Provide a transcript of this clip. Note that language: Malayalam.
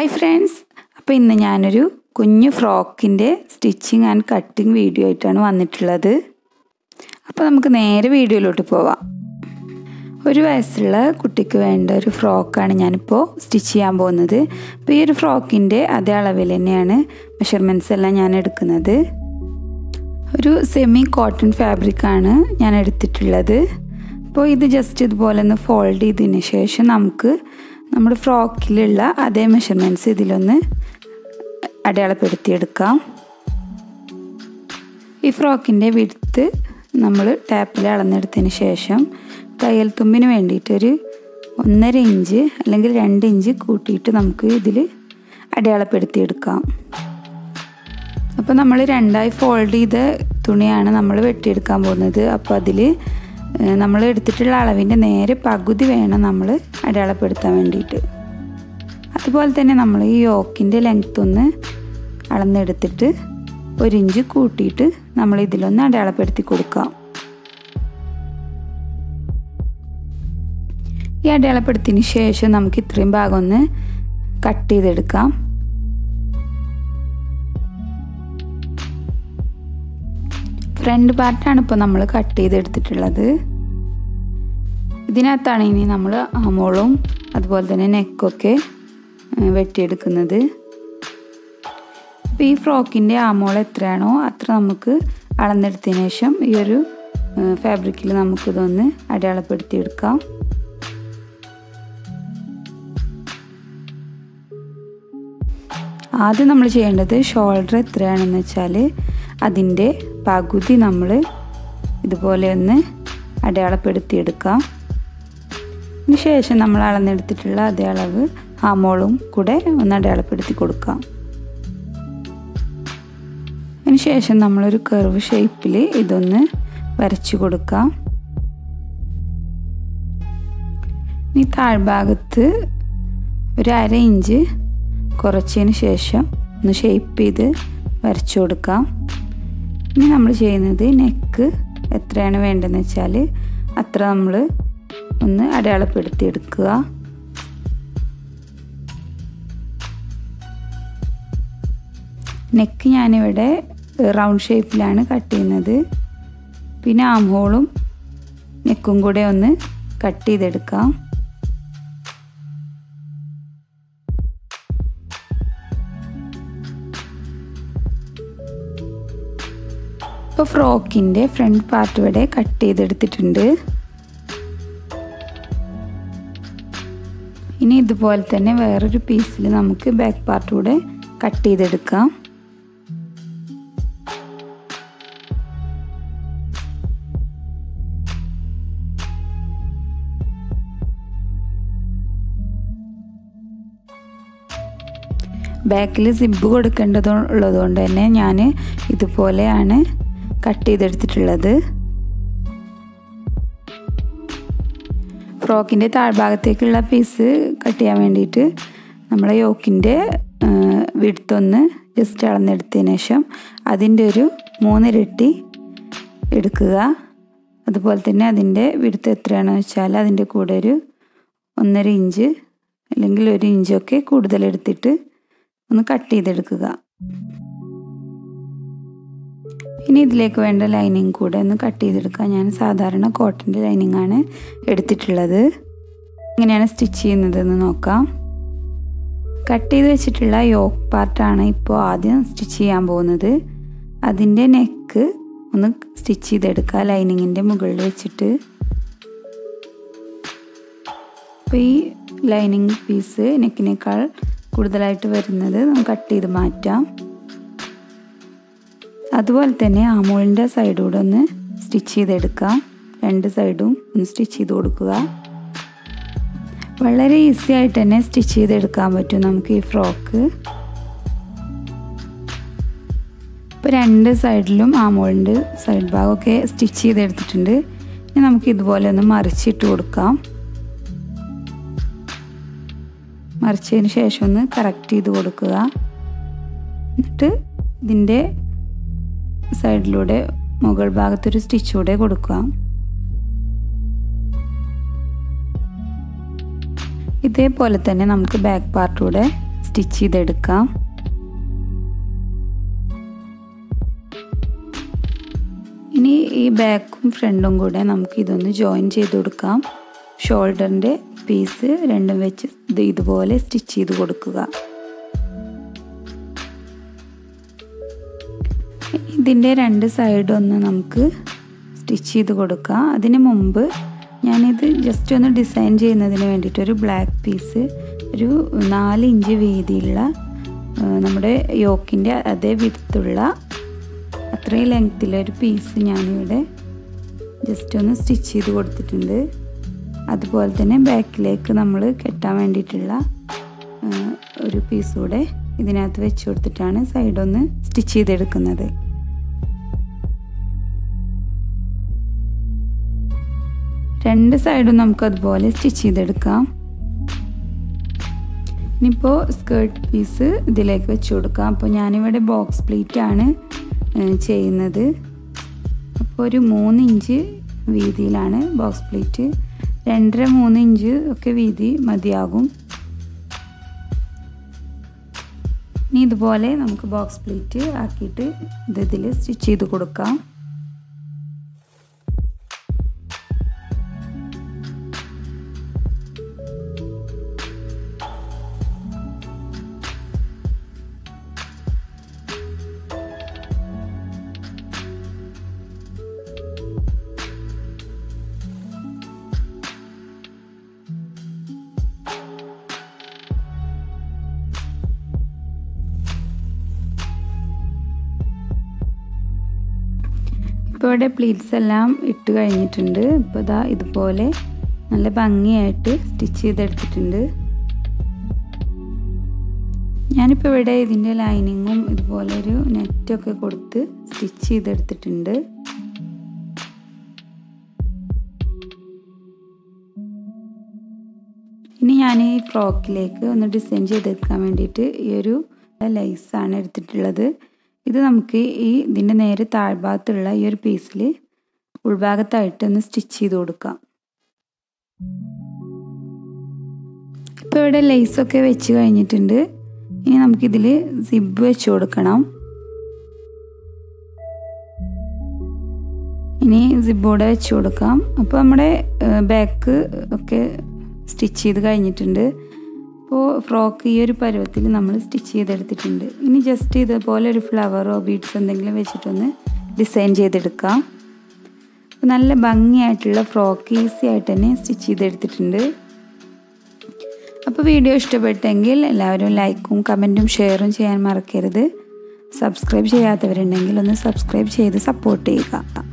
ഹായ് ഫ്രണ്ട്സ് അപ്പോൾ ഇന്ന് ഞാനൊരു കുഞ്ഞു ഫ്രോക്കിൻ്റെ സ്റ്റിച്ചിങ് ആൻഡ് കട്ടിങ് വീഡിയോ ആയിട്ടാണ് വന്നിട്ടുള്ളത് അപ്പോൾ നമുക്ക് നേരെ വീഡിയോയിലോട്ട് പോവാം ഒരു വയസ്സുള്ള കുട്ടിക്ക് വേണ്ട ഒരു ഫ്രോക്കാണ് ഞാനിപ്പോൾ സ്റ്റിച്ച് ചെയ്യാൻ പോകുന്നത് അപ്പോൾ ഈ ഒരു ഫ്രോക്കിൻ്റെ അതേ അളവിൽ തന്നെയാണ് മെഷർമെൻറ്റ്സ് എല്ലാം ഞാൻ എടുക്കുന്നത് ഒരു സെമി കോട്ടൺ ഫാബ്രിക്കാണ് ഞാൻ എടുത്തിട്ടുള്ളത് അപ്പോൾ ഇത് ജസ്റ്റ് ഇതുപോലെ ഒന്ന് ഫോൾഡ് ചെയ്തതിന് ശേഷം നമുക്ക് നമ്മുടെ ഫ്രോക്കിലുള്ള അതേ മെഷർമെൻറ്റ്സ് ഇതിലൊന്ന് അടയാളപ്പെടുത്തിയെടുക്കാം ഈ ഫ്രോക്കിൻ്റെ വിടുത്ത് നമ്മൾ ടാപ്പിൽ അളന്നെടുത്തതിന് ശേഷം തയ്യൽ തുമ്പിന് വേണ്ടിയിട്ടൊരു ഒന്നര ഇഞ്ച് അല്ലെങ്കിൽ രണ്ട് ഇഞ്ച് കൂട്ടിയിട്ട് നമുക്ക് ഇതിൽ അടയാളപ്പെടുത്തിയെടുക്കാം അപ്പോൾ നമ്മൾ രണ്ടായി ഫോൾഡ് ചെയ്ത തുണിയാണ് നമ്മൾ വെട്ടിയെടുക്കാൻ പോകുന്നത് അപ്പോൾ അതിൽ നമ്മൾ എടുത്തിട്ടുള്ള അളവിൻ്റെ നേരെ പകുതി വേണം നമ്മൾ അടയാളപ്പെടുത്താൻ വേണ്ടിയിട്ട് അതുപോലെ തന്നെ നമ്മൾ ഈ യോക്കിൻ്റെ ലെങ്ത് ഒന്ന് അളന്നെടുത്തിട്ട് ഒരു ഇഞ്ച് കൂട്ടിയിട്ട് നമ്മൾ ഇതിലൊന്ന് അടയാളപ്പെടുത്തി കൊടുക്കാം ഈ അടയാളപ്പെടുത്തിയതിന് ശേഷം നമുക്ക് ഇത്രയും ഭാഗം ഒന്ന് കട്ട് ചെയ്തെടുക്കാം ഫ്രണ്ട് പാർട്ടാണ് ഇപ്പോൾ നമ്മൾ കട്ട് ചെയ്തെടുത്തിട്ടുള്ളത് ഇതിനകത്താണ് ഇനി നമ്മൾ ആമോളും അതുപോലെ തന്നെ നെക്കൊക്കെ വെട്ടിയെടുക്കുന്നത് അപ്പോൾ ഈ ഫ്രോക്കിൻ്റെ ആമോൾ എത്രയാണോ അത്ര നമുക്ക് അളന്നെടുത്തതിന് ശേഷം ഈ ഒരു ഫാബ്രിക്കിൽ നമുക്കിതൊന്ന് അടയാളപ്പെടുത്തിയെടുക്കാം ആദ്യം നമ്മൾ ചെയ്യേണ്ടത് ഷോൾഡർ എത്രയാണെന്ന് വെച്ചാൽ അതിൻ്റെ പകുതി നമ്മൾ ഇതുപോലെ ഒന്ന് അടയാളപ്പെടുത്തിയെടുക്കാം അതിന് ശേഷം നമ്മൾ അളന്നെടുത്തിട്ടുള്ള അതേ അളവ് ആമോളും കൂടെ ഒന്ന് അടയാളപ്പെടുത്തി കൊടുക്കാം അതിന് ശേഷം നമ്മളൊരു കർവ് ഷേപ്പിൽ ഇതൊന്ന് വരച്ചു കൊടുക്കാം ഇനി താഴ്ഭാഗത്ത് ഒരു അര ഇഞ്ച് കുറച്ചതിന് ശേഷം ഒന്ന് ഷേപ്പ് ചെയ്ത് വരച്ചു കൊടുക്കാം ഇനി നമ്മൾ ചെയ്യുന്നത് നെക്ക് എത്രയാണ് വേണ്ടതെന്ന് വെച്ചാൽ അത്ര നമ്മൾ ഒന്ന് അടയാളപ്പെടുത്തി എടുക്കുക നെക്ക് ഞാനിവിടെ റൗണ്ട് ഷേപ്പിലാണ് കട്ട് ചെയ്യുന്നത് പിന്നെ ആം ഹോളും നെക്കും കൂടെ ഒന്ന് കട്ട് ചെയ്തെടുക്കാം ഇപ്പോൾ ഫ്രോക്കിൻ്റെ ഫ്രണ്ട് പാർട്ട് ഇവിടെ കട്ട് ചെയ്തെടുത്തിട്ടുണ്ട് ഇനി ഇതുപോലെ തന്നെ വേറൊരു പീസിൽ നമുക്ക് ബാക്ക് പാർട്ട് കൂടെ കട്ട് ചെയ്തെടുക്കാം ബാക്കിൽ സിബ് കൊടുക്കേണ്ടതുള്ളത് കൊണ്ട് തന്നെ ഞാൻ ഇതുപോലെയാണ് കട്ട് ചെയ്തെടുത്തിട്ടുള്ളത് ഫ്രോക്കിൻ്റെ താഴ്ഭാഗത്തേക്കുള്ള പീസ് കട്ട് ചെയ്യാൻ വേണ്ടിയിട്ട് നമ്മളെ യോക്കിൻ്റെ വിടുത്തൊന്ന് ജസ്റ്റ് അളന്നെടുത്തതിന് ശേഷം അതിൻ്റെ ഒരു മൂന്നിരട്ടി എടുക്കുക അതുപോലെ തന്നെ അതിൻ്റെ വിടുത്ത് എത്രയാണെന്ന് വെച്ചാൽ അതിൻ്റെ കൂടെ ഒരു ഒന്നര ഇഞ്ച് അല്ലെങ്കിൽ ഒരു ഇഞ്ചൊക്കെ കൂടുതൽ എടുത്തിട്ട് ഒന്ന് കട്ട് ചെയ്തെടുക്കുക ഇനി ഇതിലേക്ക് വേണ്ട ലൈനിങ് കൂടെ ഒന്ന് കട്ട് ചെയ്തെടുക്കുക ഞാൻ സാധാരണ കോട്ടൻ്റെ ലൈനിങ് ആണ് എടുത്തിട്ടുള്ളത് എങ്ങനെയാണ് സ്റ്റിച്ച് ചെയ്യുന്നതെന്ന് നോക്കാം കട്ട് ചെയ്ത് വെച്ചിട്ടുള്ള യോക്ക് പാർട്ടാണ് ഇപ്പോൾ ആദ്യം സ്റ്റിച്ച് ചെയ്യാൻ പോകുന്നത് അതിൻ്റെ നെക്ക് ഒന്ന് സ്റ്റിച്ച് ചെയ്തെടുക്കുക ലൈനിങ്ങിൻ്റെ മുകളിൽ വെച്ചിട്ട് അപ്പോൾ ഈ ലൈനിങ് പീസ് നെക്കിനേക്കാൾ കൂടുതലായിട്ട് വരുന്നത് നമുക്ക് കട്ട് ചെയ്ത് മാറ്റാം അതുപോലെ തന്നെ ആമോളിൻ്റെ സൈഡൂടെ ഒന്ന് സ്റ്റിച്ച് ചെയ്തെടുക്കാം രണ്ട് സൈഡും ഒന്ന് സ്റ്റിച്ച് ചെയ്ത് കൊടുക്കുക വളരെ ഈസി ആയിട്ട് തന്നെ സ്റ്റിച്ച് ചെയ്തെടുക്കാൻ പറ്റും നമുക്ക് ഈ ഫ്രോക്ക് ഇപ്പോൾ രണ്ട് സൈഡിലും ആമോളിൻ്റെ സൈഡ് ഭാഗമൊക്കെ സ്റ്റിച്ച് ചെയ്തെടുത്തിട്ടുണ്ട് ഇനി നമുക്ക് ഇതുപോലെ ഒന്ന് മറിച്ചിട്ട് കൊടുക്കാം മറിച്ചതിന് ശേഷം ഒന്ന് കറക്റ്റ് ചെയ്ത് കൊടുക്കുക എന്നിട്ട് ഇതിൻ്റെ സൈഡിലൂടെ മുകൾ ഭാഗത്തൊരു സ്റ്റിച്ച് കൂടെ കൊടുക്കുക ഇതേപോലെ തന്നെ നമുക്ക് ബാക്ക് പാർട്ടൂടെ സ്റ്റിച്ച് ചെയ്തെടുക്കാം ഇനി ഈ ബാക്കും ഫ്രണ്ടും കൂടെ നമുക്ക് ഇതൊന്ന് ജോയിൻ ചെയ്ത് കൊടുക്കാം ഷോൾഡറിൻ്റെ പീസ് രണ്ടും വെച്ച് ഇത് ഇതുപോലെ സ്റ്റിച്ച് ചെയ്ത് കൊടുക്കുക ഇതിൻ്റെ രണ്ട് സൈഡും ഒന്ന് നമുക്ക് സ്റ്റിച്ച് ചെയ്ത് കൊടുക്കാം അതിന് മുമ്പ് ഞാനിത് ജസ്റ്റ് ഒന്ന് ഡിസൈൻ ചെയ്യുന്നതിന് വേണ്ടിയിട്ട് ഒരു ബ്ലാക്ക് പീസ് ഒരു നാല് ഇഞ്ച് വീതിയുള്ള നമ്മുടെ യോക്കിൻ്റെ അതേ വിധത്തുള്ള അത്രയും ലെങ്ത്തിലൊരു പീസ് ഞാനിവിടെ ജസ്റ്റ് ഒന്ന് സ്റ്റിച്ച് ചെയ്ത് കൊടുത്തിട്ടുണ്ട് അതുപോലെ തന്നെ ബാക്കിലേക്ക് നമ്മൾ കെട്ടാൻ വേണ്ടിയിട്ടുള്ള ഒരു പീസ് കൂടെ ഇതിനകത്ത് വെച്ച് കൊടുത്തിട്ടാണ് സൈഡൊന്ന് സ്റ്റിച്ച് ചെയ്തെടുക്കുന്നത് രണ്ട് സൈഡും നമുക്ക് അതുപോലെ സ്റ്റിച്ച് ചെയ്തെടുക്കാം ഇനിയിപ്പോൾ സ്കേർട്ട് പീസ് ഇതിലേക്ക് വെച്ച് കൊടുക്കാം അപ്പോൾ ഞാനിവിടെ ബോക്സ് പ്ലീറ്റ് ആണ് ചെയ്യുന്നത് അപ്പോൾ ഒരു മൂന്ന് ഇഞ്ച് വീതിയിലാണ് ബോക്സ് പ്ലീറ്റ് രണ്ടര മൂന്ന് ഇഞ്ച് ഒക്കെ വീതി മതിയാകും ഇനി ഇതുപോലെ നമുക്ക് ബോക്സ് പ്ലീറ്റ് ആക്കിയിട്ട് ഇത് ഇതിൽ സ്റ്റിച്ച് ചെയ്ത് കൊടുക്കാം ഇപ്പോൾ ഇവിടെ പ്ലീറ്റ്സ് എല്ലാം ഇട്ട് കഴിഞ്ഞിട്ടുണ്ട് ഇപ്പോൾ ഇതാ ഇതുപോലെ നല്ല ഭംഗിയായിട്ട് സ്റ്റിച്ച് ചെയ്തെടുത്തിട്ടുണ്ട് ഞാനിപ്പോൾ ഇവിടെ ഇതിൻ്റെ ലൈനിങ്ങും ഇതുപോലെ ഒരു നെറ്റൊക്കെ കൊടുത്ത് സ്റ്റിച്ച് ചെയ്തെടുത്തിട്ടുണ്ട് ഇനി ഞാൻ ഈ ഫ്രോക്കിലേക്ക് ഒന്ന് ഡിസൈൻ ചെയ്തെടുക്കാൻ വേണ്ടിയിട്ട് ഈ ഒരു ലൈസാണ് എടുത്തിട്ടുള്ളത് ഇത് നമുക്ക് ഈ ഇതിൻ്റെ നേരെ താഴ്ഭാഗത്തുള്ള ഈ ഒരു പീസിൽ ഉൾഭാഗത്തായിട്ട് ഒന്ന് സ്റ്റിച്ച് ചെയ്ത് കൊടുക്കാം ഇപ്പോൾ ഇവിടെ ലേസൊക്കെ വെച്ച് കഴിഞ്ഞിട്ടുണ്ട് ഇനി നമുക്കിതിൽ സിബ് വെച്ച് കൊടുക്കണം ഇനി സിബോടെ വെച്ച് കൊടുക്കാം അപ്പോൾ നമ്മുടെ ബാക്ക് ഒക്കെ സ്റ്റിച്ച് ചെയ്ത് കഴിഞ്ഞിട്ടുണ്ട് അപ്പോൾ ഫ്രോക്ക് ഈ ഒരു പരുവത്തിൽ നമ്മൾ സ്റ്റിച്ച് ചെയ്തെടുത്തിട്ടുണ്ട് ഇനി ജസ്റ്റ് ഇതുപോലെ ഒരു ഫ്ലവറോ ബീഡ്സ് എന്തെങ്കിലും വെച്ചിട്ടൊന്ന് ഡിസൈൻ ചെയ്തെടുക്കാം അപ്പോൾ നല്ല ഭംഗിയായിട്ടുള്ള ഫ്രോക്ക് ഈസി ആയിട്ട് തന്നെ സ്റ്റിച്ച് ചെയ്തെടുത്തിട്ടുണ്ട് അപ്പോൾ വീഡിയോ ഇഷ്ടപ്പെട്ടെങ്കിൽ എല്ലാവരും ലൈക്കും കമൻറ്റും ഷെയറും ചെയ്യാൻ മറക്കരുത് സബ്സ്ക്രൈബ് ചെയ്യാത്തവരുണ്ടെങ്കിൽ ഒന്ന് സബ്സ്ക്രൈബ് ചെയ്ത് സപ്പോർട്ട് ചെയ്യുക